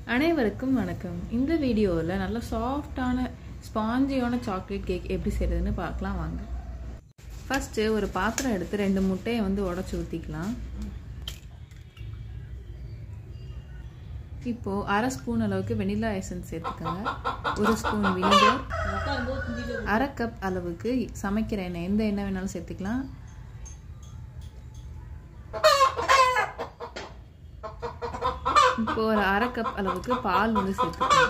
அனைவருக்கும் வணக்கம் இந்த வீடியோவில் நல்ல சாஃப்டான ஸ்பாஞ்சியான சாக்லேட் கேக் எப்படி செய்கிறதுன்னு பார்க்கலாம் வாங்க ஃபஸ்ட்டு ஒரு பாத்திரம் எடுத்து ரெண்டு முட்டையை வந்து உடச்சி ஊற்றிக்கலாம் இப்போது அரை ஸ்பூன் அளவுக்கு வெனிலா எசன்ஸ் சேர்த்துக்கோங்க ஒரு ஸ்பூன் வினிகர் அரை கப் அளவுக்கு சமைக்கிற எண்ணெய் எந்த எண்ணெய் வேணாலும் சேர்த்துக்கலாம் இப்போ ஒரு அரை கப் அளவுக்கு பால் வந்து சேர்த்துக்கலாம்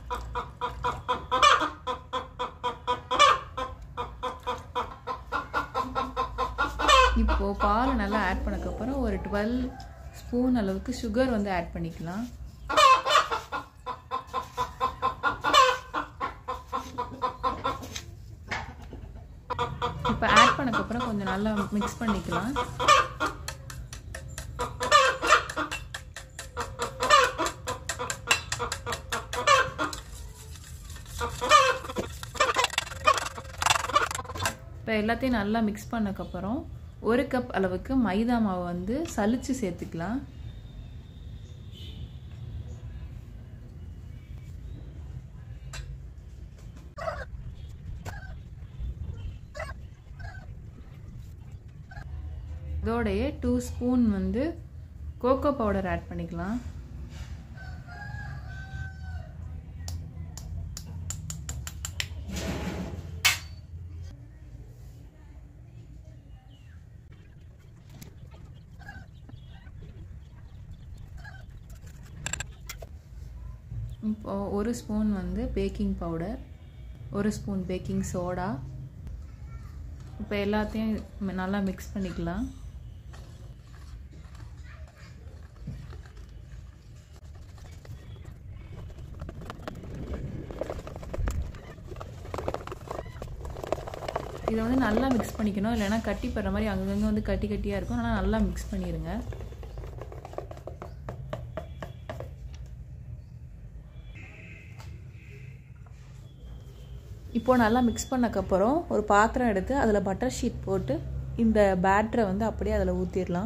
இப்போ பால் நல்லா ஆட் பண்ணக்கப்புறம் ஒரு டுவெல் ஸ்பூன் அளவுக்கு சுகர் வந்து ஆட் பண்ணிக்கலாம் இப்போ ஆட் பண்ணக்கப்புறம் கொஞ்சம் நல்லா மிக்ஸ் பண்ணிக்கலாம் இப்போ எல்லாத்தையும் நல்லா மிக்ஸ் பண்ணக்கப்புறம் ஒரு கப் அளவுக்கு மைதா மாவு வந்து சலிச்சு சேர்த்துக்கலாம் இதோடைய டூ ஸ்பூன் வந்து கோகோ பவுடர் ஆட் பண்ணிக்கலாம் இப்போ ஒரு ஸ்பூன் வந்து பேக்கிங் பவுடர் ஒரு ஸ்பூன் பேக்கிங் சோடா இப்போ எல்லாத்தையும் நல்லா மிக்ஸ் பண்ணிக்கலாம் இதை வந்து நல்லா மிக்ஸ் பண்ணிக்கணும் இல்லைன்னா கட்டி போடுற மாதிரி அங்கங்கே வந்து கட்டி கட்டியாக இருக்கும் ஆனால் நல்லா மிக்ஸ் பண்ணிடுங்க இப்போது நல்லா மிக்ஸ் பண்ணக்கப்புறம் ஒரு பாத்திரம் எடுத்து அதில் பட்டர் ஷீட் போட்டு இந்த பேட்டரை வந்து அப்படியே அதில் ஊற்றிடலாம்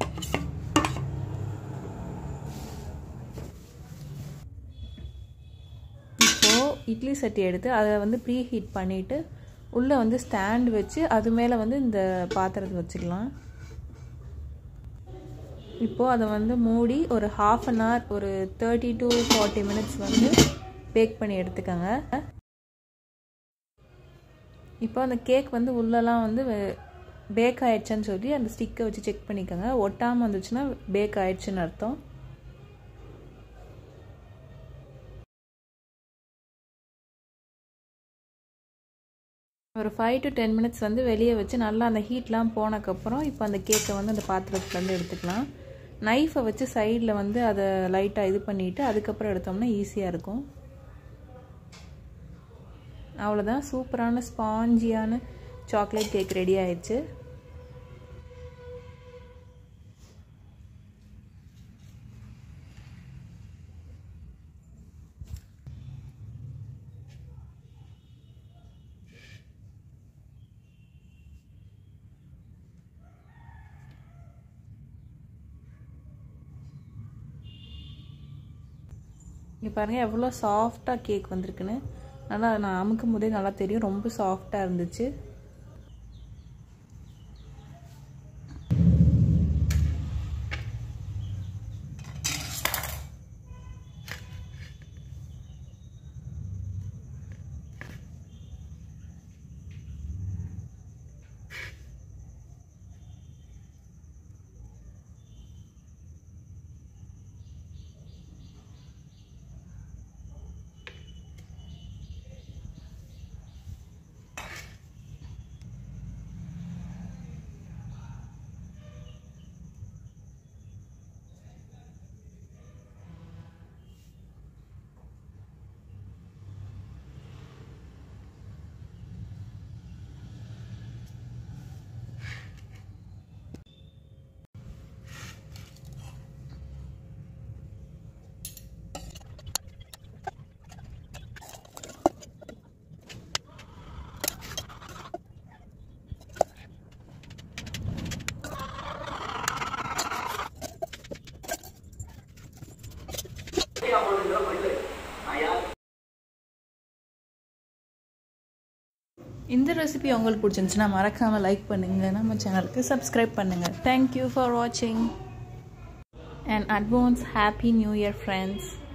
இப்போது இட்லி சட்டி எடுத்து அதை வந்து ப்ரீ ஹீட் பண்ணிவிட்டு உள்ளே வந்து ஸ்டாண்ட் வச்சு அது மேலே வந்து இந்த பாத்திரத்தை வச்சுக்கலாம் இப்போது அதை வந்து மூடி ஒரு ஹாஃப் அன் ஹவர் ஒரு தேர்ட்டி டு ஃபார்ட்டி மினிட்ஸ் வந்து பேக் பண்ணி எடுத்துக்கோங்க இப்போ அந்த கேக் வந்து உள்ளெல்லாம் வந்து பேக் ஆயிடுச்சுன்னு சொல்லி அந்த ஸ்டிக்கை வச்சு செக் பண்ணிக்கோங்க ஒட்டாமல் வந்துச்சுன்னா பேக் ஆயிடுச்சுன்னு அர்த்தம் ஒரு ஃபைவ் டு டென் மினிட்ஸ் வந்து வெளியே வச்சு நல்லா அந்த ஹீட்லாம் போனக்கப்புறம் இப்போ அந்த கேக்கை வந்து அந்த பாத்திரத்துலேருந்து எடுத்துக்கலாம் நைஃபை வச்சு சைடில் வந்து அதை லைட்டாக இது பண்ணிவிட்டு அதுக்கப்புறம் எடுத்தோம்னா ஈஸியாக இருக்கும் அவ்வளோதான் சூப்பரான ஸ்பாஞ்சியான சாக்லேட் கேக் ரெடி ஆயிடுச்சு இங்கே பாருங்கள் எவ்வளோ சாஃப்டாக கேக் வந்திருக்குன்னு நல்லா நான் அமுக்கும் போதே நல்லா தெரியும் ரொம்ப சாஃப்டாக இருந்துச்சு இந்த ரெசிபி உங்களுக்கு பிடிச்சிருந்துச்சுன்னா மறக்காமல் லைக் பண்ணுங்கள் நம்ம சேனலுக்கு சப்ஸ்கிரைப் பண்ணுங்கள் தேங்க்யூ ஃபார் வாட்சிங் and advance happy new year friends